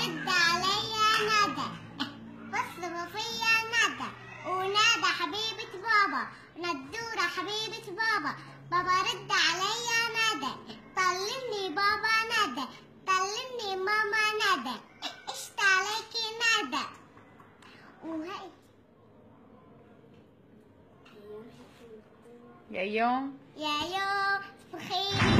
رد عليا ندى بصوا فيا ندى ونادى حبيبة بابا ندورة حبيبة بابا بابا رد عليا ندى طلمني بابا ندى طلمني ماما ندى اشت عليكي ندى وهي يا يوم يا يوم بخير